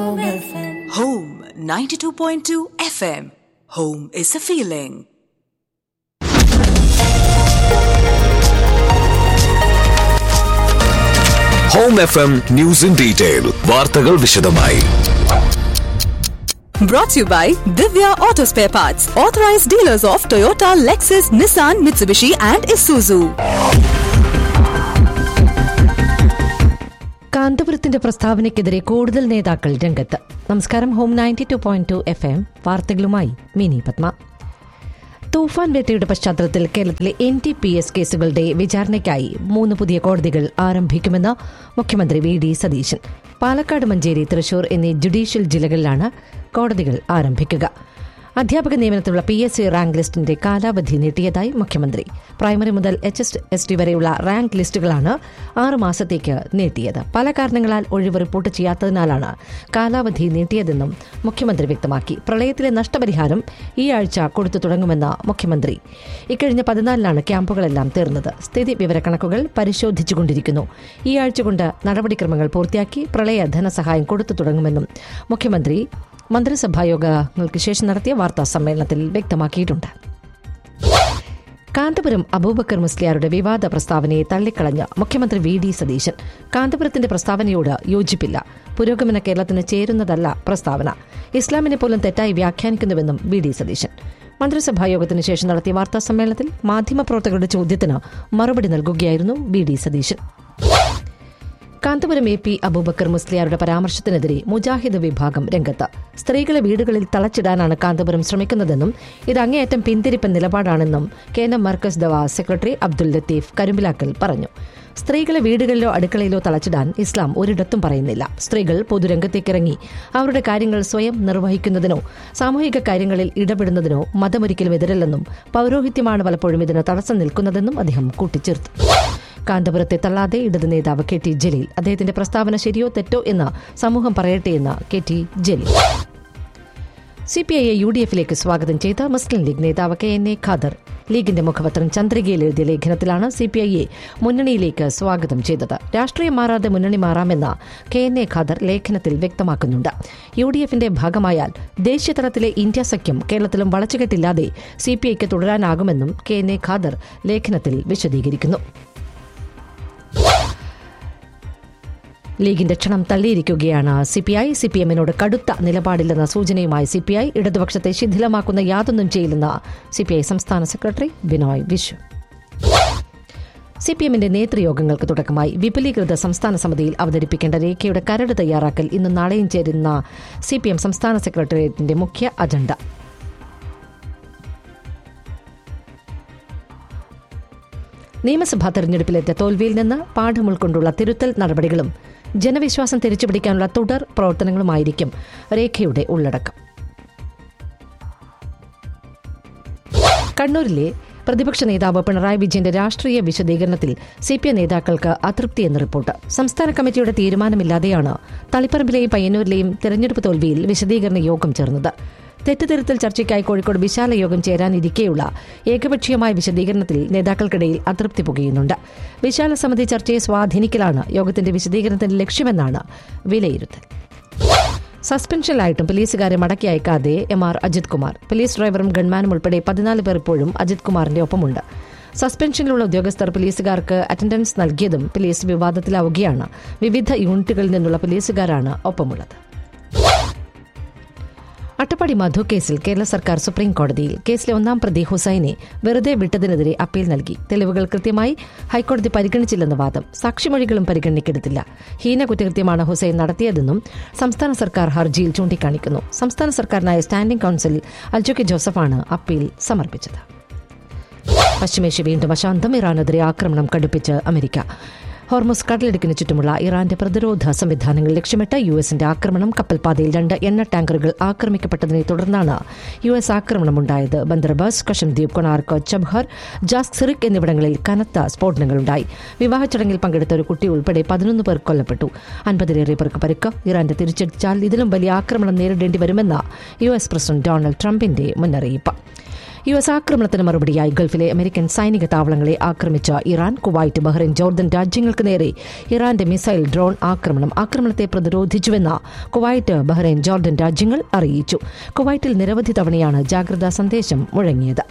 Home FM. Home 92.2 FM. Home is a feeling. Home F M news in detail വാർത്തകൾ വിശദമായി Brought to you by Divya Auto Spare Parts, authorized dealers of Toyota, Lexus, Nissan, Mitsubishi, and Isuzu. കാന്തപുരത്തിന്റെ പ്രസ്താവനയ്ക്കെതിരെ കൂടുതൽ നേതാക്കൾ രംഗത്ത് നമസ്കാരം Home ninety two point two F M വാർത്തകളുമായി മിനി പത്മ തൂഫാൻ വേട്ടയുടെ പശ്ചാത്തലത്തിൽ കേരളത്തിലെ എൻ ടി പി എസ് കേസുകളുടെ വിചാരണയ്ക്കായി മൂന്ന് പുതിയ കോടതികൾ ആരംഭിക്കുമെന്ന് മുഖ്യമന്ത്രി വി ഡി സതീശൻ പാലക്കാട് മഞ്ചേരി തൃശൂർ എന്നീ ജുഡീഷ്യൽ ജില്ലകളിലാണ് കോടതികൾ ആരംഭിക്കുക അധ്യാപക നിയമനത്തിലുള്ള പി എസ് സി റാങ്ക് ലിസ്റ്റിന്റെ കാലാവധി നീട്ടിയതായി മുഖ്യമന്ത്രി പ്രൈമറി മുതൽ എച്ച് എസ് എസ് ടി വരെയുള്ള റാങ്ക് ലിസ്റ്റുകളാണ് ആറ് മാസത്തേക്ക് നീട്ടിയത് പല കാരണങ്ങളാൽ ഒഴിവ് റിപ്പോർട്ട് ചെയ്യാത്തതിനാലാണ് കാലാവധി നീട്ടിയതെന്നും മുഖ്യമന്ത്രി വ്യക്തമാക്കി പ്രളയത്തിലെ നഷ്ടപരിഹാരം ഈ ആഴ്ച കൊടുത്തു തുടങ്ങുമെന്ന് മുഖ്യമന്ത്രി ഇക്കഴിഞ്ഞ പതിനാലിനാണ് ക്യാമ്പുകളെല്ലാം തീർന്നത് സ്ഥിതി വിവരക്കണക്കുകൾ പരിശോധിച്ചുകൊണ്ടിരിക്കുന്നു ഈ ആഴ്ച കൊണ്ട് നടപടിക്രമങ്ങൾ പൂർത്തിയാക്കി പ്രളയ ധനസഹായം കൊടുത്തു തുടങ്ങുമെന്നും മുഖ്യമന്ത്രി മന്ത്രിസഭായോഗങ്ങൾക്ക് ശേഷം നടത്തിയ വാർത്താ സമ്മേളനത്തിൽ വ്യക്തമാക്കിയിട്ടുണ്ട് കാന്തപുരം അബൂബക്കർ മുസ്ലിയാരുടെ വിവാദ പ്രസ്താവനയെ തള്ളിക്കളഞ്ഞ മുഖ്യമന്ത്രി വി ഡി സതീശൻ കാന്തപുരത്തിന്റെ പ്രസ്താവനയോട് യോജിപ്പില്ല പുരോഗമന കേരളത്തിന് ചേരുന്നതല്ല പ്രസ്താവന ഇസ്ലാമിനെ പോലും തെറ്റായി വ്യാഖ്യാനിക്കുന്നുവെന്നും വി ഡി സതീശൻ മന്ത്രിസഭായോഗത്തിന് ശേഷം നടത്തിയ വാർത്താ സമ്മേളനത്തിൽ മാധ്യമപ്രവർത്തകരുടെ ചോദ്യത്തിന് മറുപടി നൽകുകയായിരുന്നു V D Satheesan Kanthapuram A P Abubakar മുസ്ലിയാരുടെ പരാമർശത്തിനെതിരെ മുജാഹിദ് വിഭാഗം രംഗത്ത് സ്ത്രീകളെ വീടുകളിൽ തളച്ചിടാനാണ് കാന്തപുരം ശ്രമിക്കുന്നതെന്നും ഇത് അങ്ങേയറ്റം പിന്തിരിപ്പൻ നിലപാടാണെന്നും കേന്ദ്ര മർക്കസ് ദവ സെക്രട്ടറി അബ്ദുൽ ലത്തീഫ് കരുമ്പിലാക്കൽ പറഞ്ഞു സ്ത്രീകളെ വീടുകളിലോ അടുക്കളയിലോ തളച്ചിടാൻ ഇസ്ലാം ഒരിടത്തും പറയുന്നില്ല സ്ത്രീകൾ പൊതുരംഗത്തേക്കിറങ്ങി അവരുടെ കാര്യങ്ങൾ സ്വയം നിർവഹിക്കുന്നതിനോ സാമൂഹിക കാര്യങ്ങളിൽ ഇടപെടുന്നതിനോ മതമൊരിക്കലും എതിരല്ലെന്നും പൌരോഹിത്യമാണ് പലപ്പോഴും ഇതിന് തടസ്സം നിൽക്കുന്നതെന്നും അദ്ദേഹം കൂട്ടിച്ചേർത്തു കാന്തപുരത്തെ തള്ളാതെ ഇടത് നേതാവ് കെ ടി ജലീൽ അദ്ദേഹത്തിന്റെ പ്രസ്താവന ശരിയോ തെറ്റോ എന്ന് സമൂഹം പറയട്ടെ എന്ന് K T Jaleel C P ഐയെ യു ഡി എഫിലേക്ക് സ്വാഗതം ചെയ്ത മുസ്ലിം ലീഗ് നേതാവ് കെ എൻ എ ഖാദർ ലീഗിന്റെ മുഖപത്രം ചന്ദ്രികയിൽ എഴുതിയ ലേഖനത്തിലാണ് സി പി ഐയെ മുന്നണിയിലേക്ക് സ്വാഗതം ചെയ്തത് രാഷ്ട്രീയം മാറാതെ മുന്നണി മാറാമെന്ന് കെ എൻ എ ഖാദർ ലേഖനത്തിൽ വ്യക്തമാക്കുന്നുണ്ട് യു ഡി എഫിന്റെ ഭാഗമായാൽ ദേശീയതലത്തിലെ ഇന്ത്യ സഖ്യം കേരളത്തിലും വളച്ചുകെട്ടില്ലാതെ സി പി ഐക്ക് തുടരാനാകുമെന്നും കെ എൻ എ ഖാദർ ലേഖനത്തിൽ വിശദീകരിക്കുന്നു ലീഗിന്റെ ക്ഷണം തള്ളിയിരിക്കുകയാണ് C P I C P എമ്മിനോട് കടുത്ത നിലപാടില്ലെന്ന സൂചനയുമായി സി പി ഐ ഇടതുപക്ഷത്തെ ശിഥിലമാക്കുന്ന യാതൊന്നും ചെയ്യില്ലെന്ന് സി പി ഐ സംസ്ഥാന സെക്രട്ടറി ബിനോയ് വിശ്വ സി പി എമ്മിന്റെ നേതൃയോഗങ്ങൾക്ക് തുടക്കമായി വിപുലീകൃത സംസ്ഥാന സമിതിയിൽ അവതരിപ്പിക്കേണ്ട രേഖയുടെ കരട് തയ്യാറാക്കൽ ഇന്നും നാളെയും ചേരുന്ന സി പി എം സംസ്ഥാന സെക്രട്ടേറിയറ്റിന്റെ മുഖ്യ അജണ്ട നിയമസഭാ തെരഞ്ഞെടുപ്പിലേറ്റ തോൽവിയിൽ നിന്ന് പാഠം ഉൾക്കൊണ്ടുള്ള തിരുത്തൽ നടപടികളും ജനവിശ്വാസം തിരിച്ചുപിടിക്കാനുള്ള തുടർ പ്രവർത്തനങ്ങളുമായിരിക്കും രേഖയുടെ ഉള്ളടക്കം കണ്ണൂരിലെ പ്രതിപക്ഷ നേതാവ് പിണറായി വിജയന്റെ രാഷ്ട്രീയ വിശദീകരണത്തിൽ സി പി ഐ നേതാക്കൾക്ക് അതൃപ്തിയെന്ന് റിപ്പോർട്ട് സംസ്ഥാന കമ്മിറ്റിയുടെ തീരുമാനമില്ലാതെയാണ് തളിപ്പറമ്പിലെയും പയ്യന്നൂരിലെയും തെരഞ്ഞെടുപ്പ് തോൽവിയിൽ വിശദീകരണ യോഗം ചേർന്നത് തെറ്റുതിരുത്തൽ ചർച്ചയ്ക്കായി കോഴിക്കോട് വിശാല യോഗം ചേരാനിരിക്കെയുള്ള ഏകപക്ഷീയമായ വിശദീകരണത്തിൽ നേതാക്കൾക്കിടയിൽ അതൃപ്തി പുകയുന്നുണ്ട് വിശാല സമിതി ചർച്ചയെ സ്വാധീനിക്കലാണ് യോഗത്തിന്റെ വിശദീകരണത്തിന്റെ ലക്ഷ്യമെന്നാണ് വിലയിരുത്തൽ സസ്പെൻഷനിലായിട്ടും പോലീസുകാരെ മടക്കി അയക്കാതെ M R Ajith Kumar police ഡ്രൈവറും ഗൺമാനും ഉൾപ്പെടെ പതിനാല് പേർ ഇപ്പോഴും അജിത് കുമാറിന്റെ ഒപ്പമുണ്ട് സസ്പെൻഷനിലുള്ള ഉദ്യോഗസ്ഥർ പോലീസുകാർക്ക് അറ്റൻഡൻസ് നൽകിയതും പോലീസ് വിവാദത്തിലാവുകയാണ് വിവിധ യൂണിറ്റുകളിൽ നിന്നുള്ള പോലീസുകാരാണ് ഒപ്പമുള്ളത് അട്ടപ്പാടി മധു കേസിൽ കേരള സർക്കാർ സുപ്രീം കോടതിയിൽ കേസിലെ ഒന്നാം പ്രതി ഹുസൈനെ വെറുതെ വിട്ടതിനെതിരെ അപ്പീൽ നൽകി തെളിവുകൾ കൃത്യമായി ഹൈക്കോടതി പരിഗണിച്ചില്ലെന്ന വാദം സാക്ഷിമൊഴികളും പരിഗണിക്കെടുത്തില്ല ഹീന കുറ്റകൃത്യമാണ് ഹുസൈൻ നടത്തിയതെന്നും സംസ്ഥാന സർക്കാർ ഹർജിയിൽ ചൂണ്ടിക്കാണിക്കുന്നു സംസ്ഥാന സർക്കാരിനായ സ്റ്റാൻഡിംഗ് കൌൺസിൽ അൽജോ കെ ജോസഫാണ് അപ്പീൽ സമർപ്പിച്ചത് പശ്ചിമേഷ്യ വീണ്ടും അശാന്തം ഇറാനെതിരെ ആക്രമണം കടുപ്പിച്ച് അമേരിക്ക ഹോർമുസ് കടലിടുക്കിന് ചുറ്റുമുള്ള ഇറാന്റെ പ്രതിരോധ സംവിധാനങ്ങൾ ലക്ഷ്യമിട്ട് യു എസിന്റെ ആക്രമണം കപ്പൽപാതയിൽ രണ്ട് എണ്ണ ടാങ്കറുകൾ ആക്രമിക്കപ്പെട്ടതിനെ തുടർന്നാണ് യു എസ് ആക്രമണമുണ്ടായത് ബന്ദർബാസ് കഷംദ്വീപ് കൊണാർക്ക് ചബ്ഹർ ജാസ് സിറിക് എന്നിവിടങ്ങളിൽ കനത്ത സ്ഫോടനങ്ങളുണ്ടായി വിവാഹ ചടങ്ങിൽ പങ്കെടുത്ത ഒരു കുട്ടി ഉൾപ്പെടെ പതിനൊന്ന് പേർ കൊല്ലപ്പെട്ടു അൻപതിലേറെ പേർക്ക് പരിക്ക് ഇറാന്റെ തിരിച്ചടിച്ചാൽ ഇതിലും വലിയ ആക്രമണം നേരിടേണ്ടി വരുമെന്ന് യു എസ് പ്രസിഡന്റ് ഡൊണാൾഡ് ട്രംപിന്റെ മുന്നറിയിപ്പ് യു എസ് ആക്രമണത്തിന് മറുപടിയായി ഗൾഫിലെ അമേരിക്കൻ സൈനിക താവളങ്ങളെ ആക്രമിച്ച ഇറാൻ കുവൈറ്റ് ബഹ്റൈൻ ജോർദൻ രാജ്യങ്ങൾക്ക് നേരെ ഇറാന്റെ മിസൈൽ ഡ്രോൺ ആക്രമണം ആക്രമണത്തെ പ്രതിരോധിച്ചുവെന്ന് കുവൈറ്റ് ബഹ്റൈൻ ജോർദൻ രാജ്യങ്ങൾ അറിയിച്ചു കുവൈറ്റിൽ നിരവധി തവണയാണ് ജാഗ്രതാ സന്ദേശം മുഴങ്ങിയത്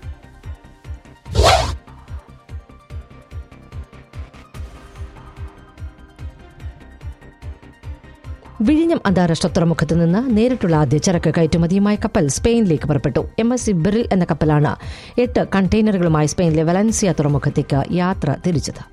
വിഴിഞ്ഞം അന്താരാഷ്ട്ര തുറമുഖത്ത് നിന്ന് നേരിട്ടുള്ള ആദ്യ ചരക്ക് കയറ്റുമതിയുമായി കപ്പൽ സ്പെയിനിലേക്ക് പുറപ്പെട്ടു എം എസ് സി ബെറിൽ എന്ന കപ്പലാണ് എട്ട് കണ്ടെയ്നറുകളുമായി സ്പെയിനിലെ വലൻസിയ തുറമുഖത്തേക്ക് യാത്ര തിരിച്ചത്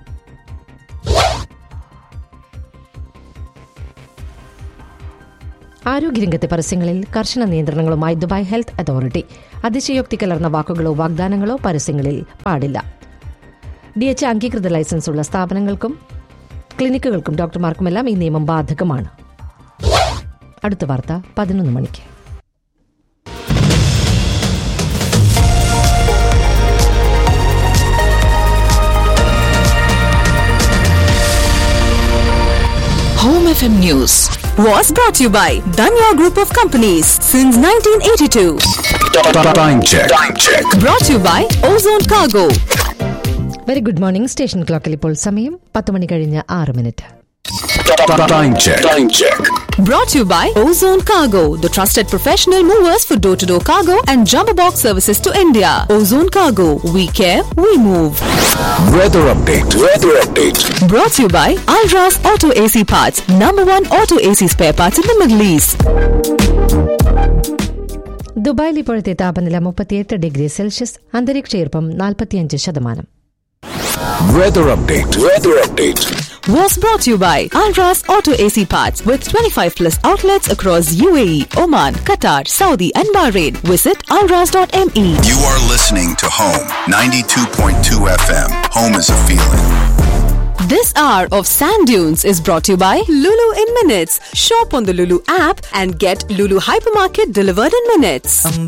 ആരോഗ്യരംഗത്തെ പരസ്യങ്ങളിൽ കർശന നിയന്ത്രണങ്ങളുമായി ദുബായ് ഹെൽത്ത് അതോറിറ്റി അതിശയോക്തി കലർന്ന വാക്കുകളോ വാഗ്ദാനങ്ങളോ പരസ്യങ്ങളിൽ പാടില്ല ഡി എച്ച് അംഗീകൃത ലൈസൻസ് ഉള്ള സ്ഥാപനങ്ങൾക്കും ക്ലിനിക്കുകൾക്കും ഡോക്ടർമാർക്കുമെല്ലാം ഈ നിയമം ബാധകമാണ് അടുത്ത വാർത്ത പതിനൊന്ന് മണിക്ക് Home FM News was brought to you by Danya Group of Companies since 1982. Time check. Time check. Brought to you by Ozone Cargo. Very good morning station ക്ലോക്കിൽ ഇപ്പോൾ സമയം പത്ത് മണി കഴിഞ്ഞ് ആറ് minute Time check. Time check. Brought to you by Ozone Cargo, the trusted professional movers for door to door cargo and jumbo box services to India. Ozone Cargo, we care, we move. Weather update. Weather update. Brought to you by Alras Auto AC Parts, number one auto AC spare parts in the Middle East. ദുബായിൽ ഇപ്പോഴത്തെ താപനില മുപ്പത്തിയെട്ട് degree Celsius അന്തരീക്ഷ ഈർപ്പം നാൽപ്പത്തിയഞ്ച് ശതമാനം Weather update. Weather update. Was brought to you by Alras Auto AC Parts with 25 plus outlets across UAE, Oman, Qatar, Saudi, and Bahrain. Visit alras.me. You are listening to Home 92.2 FM. Home is a feeling. This hour of Sand Dunes is brought to you by Lulu in Minutes. Shop on the Lulu app and get Lulu Hypermarket delivered in minutes.